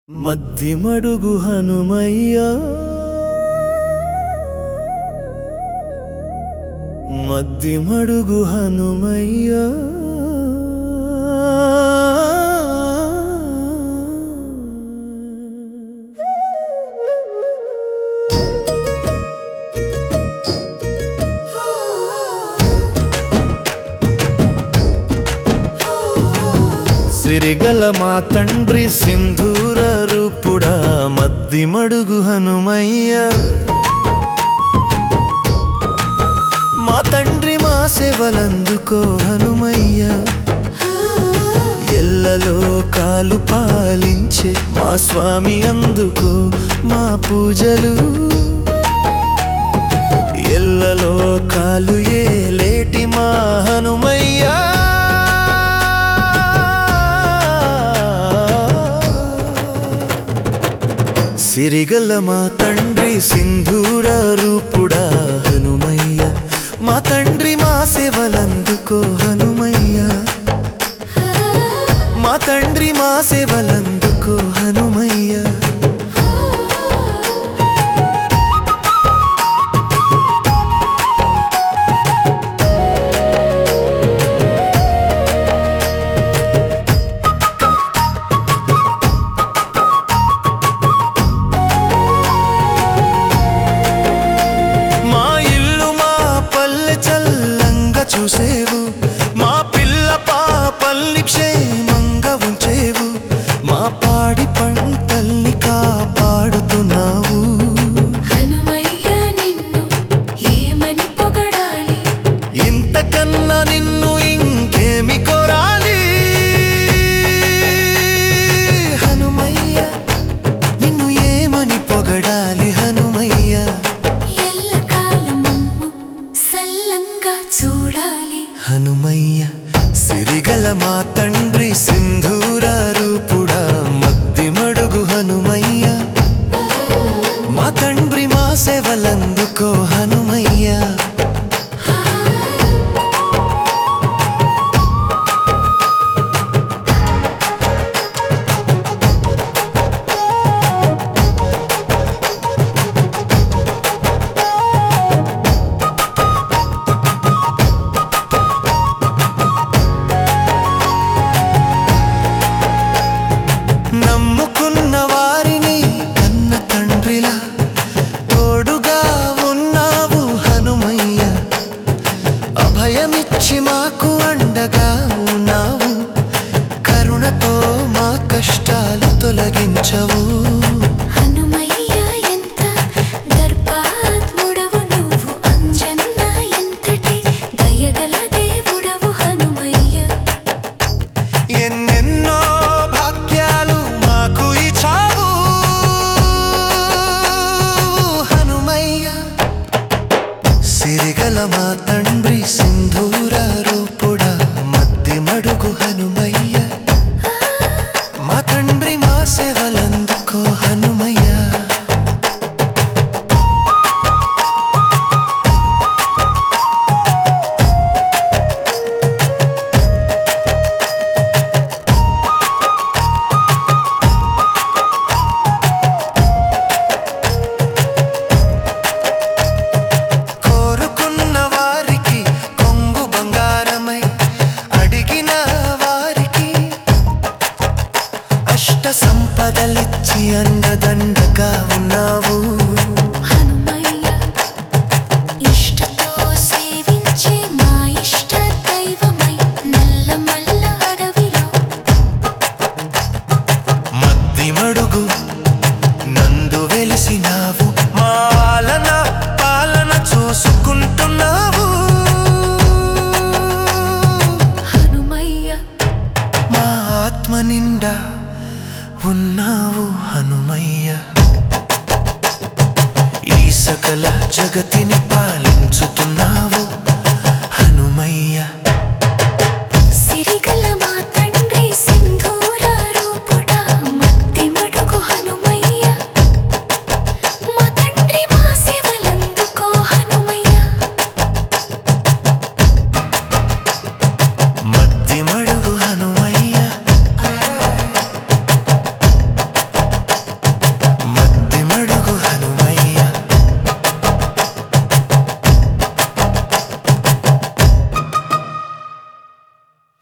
మద్ది మడుగు హనుమయ్యా మద్ది మడుగు హనుమయ్యా సిరిగల మా తండ్రి సింధూర రూపుడా మద్ది మడుగు హనుమయ్య మా తండ్రి మా సేవలందుకో హనుమయ్య ఎల్లలో కాలు పాలించే మా స్వామి అందుకో మా పూజలు ఎల్లలో కాలు ఏ లేటి మా హనుమయ్యా సిరిగల్ల మా తండ్రి సింధూర రూపుడా హనుమయ్య మా తండ్రి మా సేవలందుకో హనుమయ్య మా తండ్రి మా సేవలందుకో హనుమయ్య మా ఇల్లు మా పల్లె చల్లంగా చూసేవు మా పిల్ల పాపల్ని క్షేమంగా ఉంచేవు మా పాడి పంటల్ని కాపాడుతున్నావు హనుమయ్య నిన్ను ఏమని పొగడాలి ఇంతకన్నా నిన్ను ఇంకేమి కోరాలి హనుమయ్య నిన్ను ఏమని పొగడాలి హనుమయ్య ఎల్లకాలము సల్లంగా చూడాలి హనుమయ్య సిరిగల మా తండ్రి సింధూర రూపుడా మద్ది మడుగు హనుమయ్య మా తండ్రి మా సేవలందుకో హనుమయ్య నమ్ముకున్న వారిని కన్న తండ్రిలా తోడుగా ఉన్నావు హనుమయ్య అభయమిచ్చి మాకు అండగా ఉన్నావు కరుణతో మా కష్టాలు తొలగించవు హనుమయ్య ఎంత దర్పాత్ముడవు నువ్వు అంజన్న ఎంతటి దయగల దేవుడవు హనుమయ్య ఎన్నెన్నో భాగ్యాలు మాకు ఇచ్చావు హనుమయ్య సిరిగల మా తండ్రి సింధూర రూపుడా మద్ది మడుగు హనుమయ్య మా తండ్రి మా సేవలందుకో హనుమయ్య కోరుకున్న వారికి కొంగు బంగారమై అడిగిన వారికి అష్ట సంపదలిచ్చి అండదండగా ఉన్నావు హనుమయ్య ఇష్టతో సేవించే మా ఇష్ట దైవమై నల్లమల్ల అడవిలో మద్ది మడుగు నందు వెలిసినావు మాలన పాలన చూసుకుంటున్నావు హనుమయ్య మా ఆత్మ నిండా ఉన్నావు హనుమయ్య ఈ సకల జగతిని పాలించుతున్నావు